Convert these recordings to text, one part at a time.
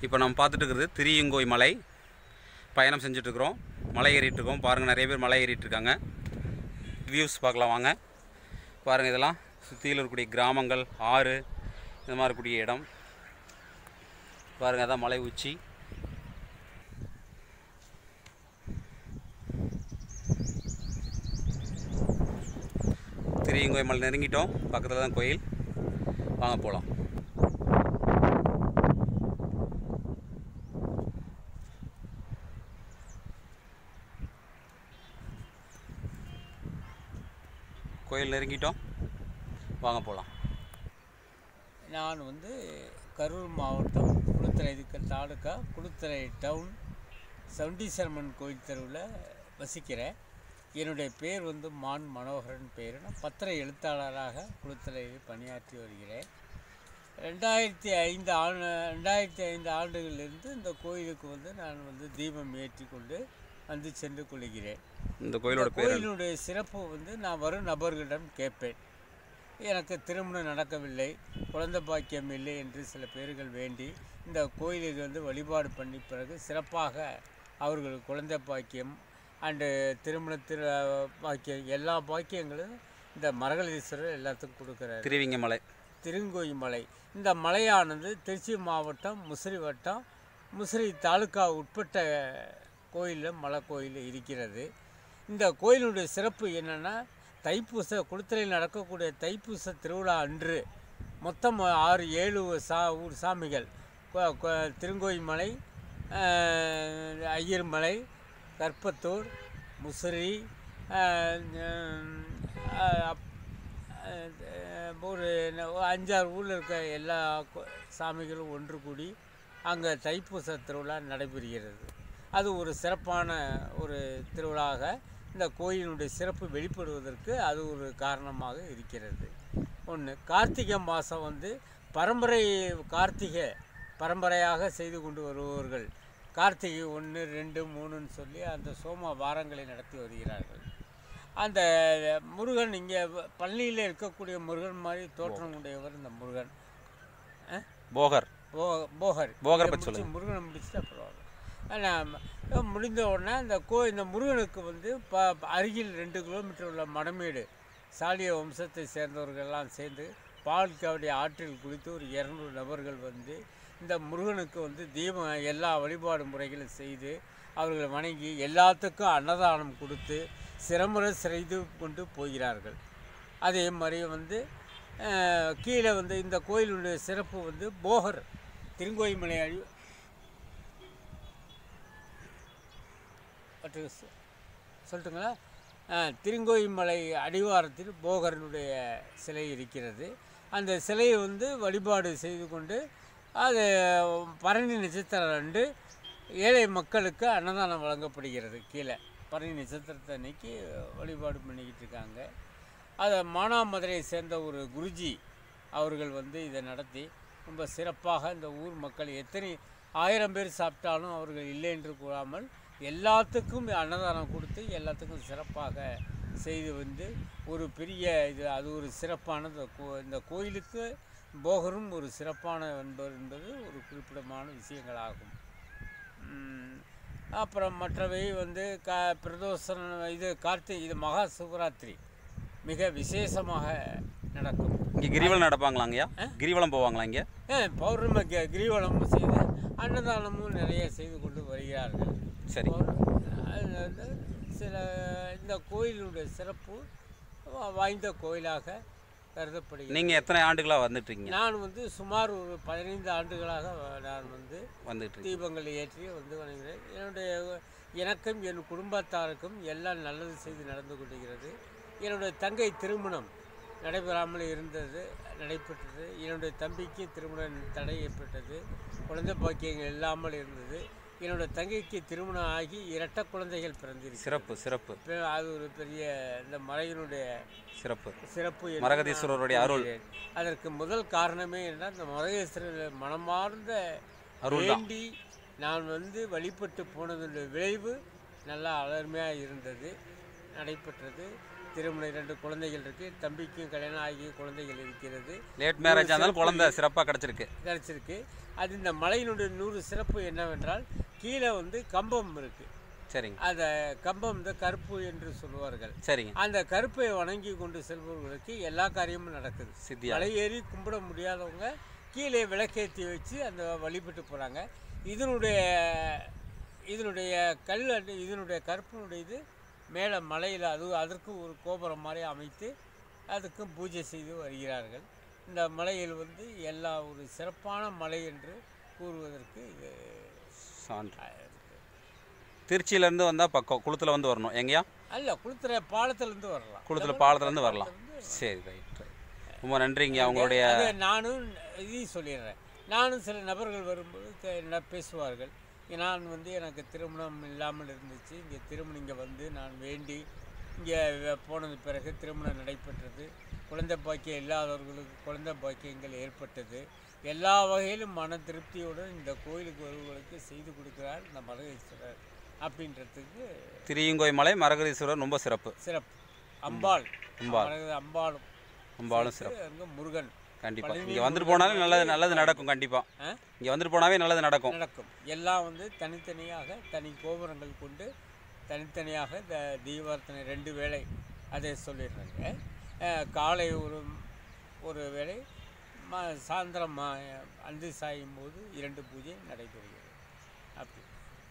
இப்போ நம்ம பார்த்துட்டு இருக்கிறது திரியங்கோய் மலை பயணம் செஞ்சுட்ருக்குறோம் மலை ஏறிட்டு இருக்கோம் பாருங்கள் நிறைய பேர் மலை ஏறிட்டு இருக்காங்க வியூஸ் பார்க்கலாம் வாங்க பாருங்கள் இதெல்லாம் சுற்றியில் இருக்கக்கூடிய கிராமங்கள் ஆறு இந்த மாதிரி இருக்கக்கூடிய இடம் பாருங்கள் அதான் மலை உச்சி திரியங்கோய் மலை நெருங்கிட்டோம் பக்கத்தில் தான் கோயில் வாங்க போகலாம் கோயில் நெருங்கிட்டோம் வாங்க போகலாம் நான் வந்து கரூர் மாவட்டம் குளுத்தலை இதுக்கு தாலுக்கா குளுத்தலை டவுன் சவுண்டீஸ்வரம்மன் கோயில் தெருவில் வசிக்கிறேன் என்னுடைய பேர் வந்து மான் மனோகரன் பேர் நான் பத்திர எழுத்தாளராக குளுத்தலையில் பணியாற்றி வருகிறேன் ரெண்டாயிரத்தி ஐந்து ஆண்டு ரெண்டாயிரத்தி ஐந்து ஆண்டுகளிலிருந்து இந்த கோயிலுக்கு வந்து நான் வந்து தீபம் ஏற்றி கொண்டு வந்து சென்று கொள்கிறேன் இந்த கோயிலோட பேர் என்ன? கோயிலுடைய சிறப்பு வந்து நான் வரும் நபர்களிடம் கேட்பேன் எனக்கு திருமணம் நடக்கவில்லை குழந்தை பாக்கியம் இல்லை என்று சில பேர்கள் வேண்டி இந்த கோயிலுக்கு வந்து வழிபாடு பண்ணி பிறகு சிறப்பாக அவர்களுக்கு குழந்தை பாக்கியம் அண்டு திருமண திரு பாக்கியம் எல்லா பாக்கியங்களும் இந்த மரகலீஸ்வரர் எல்லாத்துக்கும் கொடுக்குறாரு திருவிங்க மலை திருங்கோய் மலை இந்த மலையானது திருச்சி மாவட்டம் முசிறி வட்டம் முசிறி தாலுக்கா உட்பட்ட கோயிலில் மலை கோயில் இருக்கிறது இந்த கோயிலுடைய சிறப்பு என்னென்னா தைப்பூச குளித்தலையில் நடக்கக்கூடிய தைப்பூச திருவிழா அன்று மொத்தம் ஆறு ஏழு சா ஊர் சாமிகள் கொ- கொ- திருங்கோய் மலை ஆஹ், ஐயர் மலை கற்பத்தூர் முசிறி ஆஹ், ஆஹ், அப்- அஹ் ஒரு ந- ஒரு அஞ்சாறு ஊரில் இருக்க எல்லா கோ- சாமிகளும் ஒன்று கூடி அங்கே தைப்பூச திருவிழா நடைபெறுகிறது அது ஒரு சிறப்பான ஒரு திருவிழாக இந்த கோயிலினுடைய சிறப்பு வெளிப்படுவதற்கு அது ஒரு காரணமாக இருக்கிறது ஒன்று கார்த்திகை மாதம் வந்து பரம்பரை கார்த்திகை பரம்பரையாக செய்து கொண்டு வருபவர்கள் கார்த்திகை ஒன்று ரெண்டு மூணுன்னு சொல்லி அந்த சோம வாரங்களை நடத்தி வருகிறார்கள் அந்த முருகன் இங்கே பள்ளியில் இருக்கக்கூடிய முருகன் மாதிரி தோற்றம் உடையவர் இந்த முருகன் அஹ்? போகர் போ போகர் போகரை இதை பத்தி முடிச்சு முருகனை முடிச்சுட்டு அப்புறம் ஆனால் முடிந்த உடனே அந்த கோ இந்த முருகனுக்கு வந்து ப அருகில் ரெண்டு கிலோமீட்டர் உள்ள மடமேடு சாலிய வம்சத்தை சேர்ந்தவர்கள்லாம் சேர்ந்து பால் காவடி ஆற்றில் குளித்து ஒரு இரநூறு நபர்கள் வந்து இந்த முருகனுக்கு வந்து தீபம் எல்லா வழிபாடு முறைகளும் செய்து அவர்கள் வணங்கி எல்லாத்துக்கும் அன்னதானம் கொடுத்து சிரமுறை செய்து கொண்டு போகிறார்கள் அதே மாதிரி வந்து அஹ், கீழே வந்து இந்த கோயிலுடைய சிறப்பு வந்து போகர் திருங்கோயிமலை அழி பட்டு சொ- சொல்லட்டுங்களா அஹ், திருங்கோயிமலை அடிவாரத்தில் போகரனுடைய சிலை இருக்கிறது அந்த சிலையை வந்து வழிபாடு செய்து கொண்டு அது பரணி நட்சத்திரம் அன்று ஏழை மக்களுக்கு அன்னதானம் வழங்கப்படுகிறது கீழே பரணி நட்சத்திரத்தை அன்னைக்கு வழிபாடு பண்ணிக்கிட்டு இருக்காங்க அதை மானாமதுரையை சேர்ந்த ஒரு குருஜி அவர்கள் வந்து இதை நடத்தி ரொம்ப சிறப்பாக இந்த ஊர் மக்கள் எத்தனை ஆயிரம் பேர் சாப்பிட்டாலும் அவர்கள் இல்லை என்று கூறாமல் எல்லாத்துக்கும் அன்னதானம் கொடுத்து எல்லாத்துக்கும் சிறப்பாக செய்து வந்து ஒரு பெரிய இது அது ஒரு சிறப்பான இந்த கோ இந்த கோயிலுக்கு போகரும் ஒரு சிறப்பான என்பது என்பது ஒரு குறிப்பிடமான விஷயங்களாகும் ம், அப்புறம் மற்றவை வந்து க பிரதோஷம் இது கார்த்திகை இது மகா சிவராத்திரி மிக விசேஷமாக நடக்கும் இங்கே கிரிவலம் நடப்பாங்களாங்கய்யா கிரிவலம் போவாங்களா இங்கே அஹ், பௌர்ணமி கி- கிரிவலமும் செய்து அன்னதானமும் நிறைய செய்து கொண்டு வருகிறார்கள் சரி பௌர்ண- அது வந்து சில இந்த கோயிலுடைய சிறப்பு வா- வாய்ந்த கோயிலாக கருதப்படுகிறது நீங்கள் எத்தனை ஆண்டுகளாக வந்துட்டுருக்கீங்க நான் வந்து சுமார் ஒரு பதினைந்து ஆண்டுகளாக வ- நான் வந்து வந்துட்டு தீபங்களை ஏற்றி வந்து வணங்குகிறேன் என்னுடைய எனக்கும் என் குடும்பத்தாருக்கும் எல்லாம் நல்லது செய்து நடந்து கொண்டிருக்கிறது என்னுடைய தங்கை திருமணம் நடைபெறாமல் இருந்தது நடைபெற்றது என்னுடைய தம்பிக்கு திருமணம் தடை ஏற்பட்டது குழந்தை பாக்கியங்கள் இல்லாமல் இருந்தது என்னோட தங்கைக்கு திருமணம் ஆகி இரட்டை குழந்தைகள் பிறந்திருக்கு சிறப்பு சிறப்பு அது ஒரு பெரிய இந்த மலையினுடைய சிறப்பு சிறப்பு என்று மரகதீஸ்வரருடைய நான் அருள். கூறுகிறேன். அதற்கு முதல் காரணமே என்ன இந்த மரகதீஸ்வரர் மனமார்ந்த அருள் தான். வேண்டி நான் வந்து வழிபட்டு போனதுடைய விளைவு நல்லா அலர்மையாக இருந்தது நடைபெற்றது திருமணம் இரண்டு குழந்தைகள் இருக்குது தம்பிக்கும் கல்யாணம் ஆகிய குழந்தைகள் இருக்கிறது லேட் மேரேஜ் இருந்தாலும் குழந்தை சிறப்பாக கிடச்சிருக்கு கிடச்சிருக்கு அது இந்த மலையினுடைய நூறு சிறப்பு என்னவென்றால் கீழே வந்து கம்பம் இருக்குது சரிங்க அந்த கம்பம் இந்த கருப்பு என்று சொல்லுவார்கள் சரிங்க அந்த கருப்பை வணங்கி கொண்டு செல்பவர்களுக்கு எல்லா காரியமும் நடக்குது சித்தியா மலை ஏறி கும்பிட முடியாதவங்க கீழே விளக்கேற்றி வச்சு அந்த வழிபட்டு போகிறாங்க இதனுடைய இதனுடைய கல் அண்டு இதனுடைய கருப்பினுடைய இது மேலே மலையில் அது அதற்கு ஒரு கோபுரம் மாதிரி அமைத்து அதுக்கும் பூஜை செய்து வருகிறார்கள் இந்த மலையில் வந்து எல்லா ஒரு சிறப்பான மலை என்று கூறுவதற்கு இது சான்று திருச்சியிலேருந்து வந்தால் பக்கம் குளத்தில் வந்து வரணும் எங்கேயா அல்ல குளுத்துறை பாலத்திலேருந்து வரலாம் குளத்தில் பாலத்துலேருந்து வரலாம் சரி ரைட் ரைட் ரொம்ப நன்றிங்க அவங்களுடைய அது நானும் இதையும் சொல்லிடுறேன் நானும் சில நபர்கள் வரும்போது த- என்ன பேசுவார்கள் நான் வந்து எனக்கு திருமணம் இல்லாமல் இருந்துச்சு இங்கே திருமணம் இங்கே வந்து நான் வேண்டி இங்கே போனது பிறகு திருமணம் நடைபெற்றது குழந்தை பாக்கியம் இல்லாதவர்களுக்கு குழந்தை பாக்கியங்கள் ஏற்பட்டது எல்லா வகையிலும் மன திருப்தியுடன் இந்த கோயிலுக்கு வருவர்களுக்கு செய்து கொடுக்கிறார் இந்த மரகேஸ்வரர் அப்படின்றதுக்கு திரியுங்கோய் மலை மரகரீஸ்வரர் ரொம்ப சிறப்பு சிறப்பு அம்பாள் அம்பாள். மரகத அம்பாளும் அம்பாலும் சிறப்பு அங்கே முருகன் கண்டிப்பாக இங்கே வந்துட்டு போனாலும் நல்லது நல்லது நடக்கும் கண்டிப்பாக ஆ? இங்கே வந்துட்டு போனாவே நல்லது நடக்கும் நடக்கும் எல்லாம் வந்து தனித்தனியாக தனி கோபுரங்கள் கொண்டு தனித்தனியாக இந்த தீபார்த்தனை ரெண்டு வேளை அதை சொல்லிடுறாங்க அஹ், காலை ஒரு ஒரு வேளை ம சாயந்தரம் மா அந்தி சாயும் போது இரண்டு பூஜை நடைபெறுகிறது அப்படி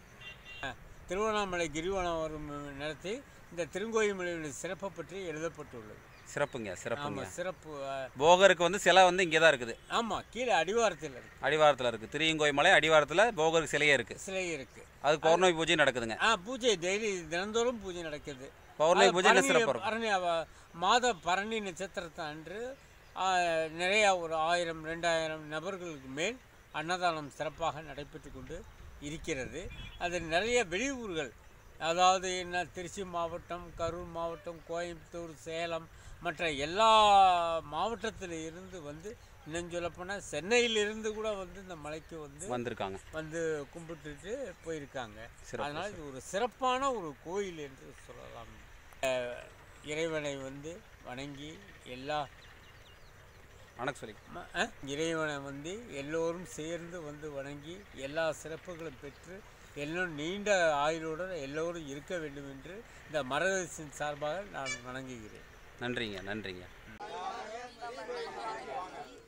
அஹ், திருவண்ணாமலை கிரிவலம் வரும் நேரத்தில் இந்த திருங்கோயிலுடைய சிறப்பை பற்றி எழுதப்பட்டுள்ளது சிறப்புங்க சிறப்புங்க ஆமாம் சிறப்பு போகருக்கு வந்து சிலை வந்து இங்கே தான் இருக்குது ஆமாம் கீழே அடிவாரத்தில் இருக்கு அடிவாரத்தில் இருக்குது திரியுங்கோய் மலை அடிவாரத்தில் போகருக்கு சிலையே இருக்குது சிலை இருக்குது அது பௌர்ணமி பூஜை நடக்குதுங்க ஆ பூஜை டெய்லி தினந்தோறும் பூஜை நடக்குது பௌர்ணமி அது பூஜை என்ன பரணி- சிறப்பாக இருக்கும் பரணி அவ- மாத பரணி நட்சத்திரத்தை அன்று ஆ, நிறைய ஒரு ஆயிரம் ரெண்டாயிரம் நபர்களுக்கு மேல் அன்னதானம் சிறப்பாக நடைபெற்று கொண்டு இருக்கிறது அது நிறைய வெளியூர்கள் அதாவது என்ன திருச்சி மாவட்டம் கரூர் மாவட்டம் கோயம்புத்தூர் சேலம் மற்ற எல்லா மாவட்டத்தில் இருந்து வந்து இன்னும் சொல்லப்போனால் சென்னையிலிருந்து கூட வந்து இந்த மலைக்கு வந்து வந்திருக்காங்க வந்து கும்பிட்டுட்டு போயிருக்காங்க சிறப்பு, அதனால் இது ஒரு சிறப்பான ஒரு கோயில் என்று சொல்லலாம் அஹ் இறைவனை வந்து வணங்கி எல்லா வணக்கம் சொல்லி ம- அஹ் இறைவனை வந்து எல்லோரும் சேர்ந்து வந்து வணங்கி எல்லா சிறப்புகளும் பெற்று எல்லோரும் நீண்ட ஆயுளுடன் எல்லோரும் இருக்க வேண்டும் என்று இந்த மரதசின் சார்பாக நான் வணங்குகிறேன் நன்றிங்க நன்றிங்க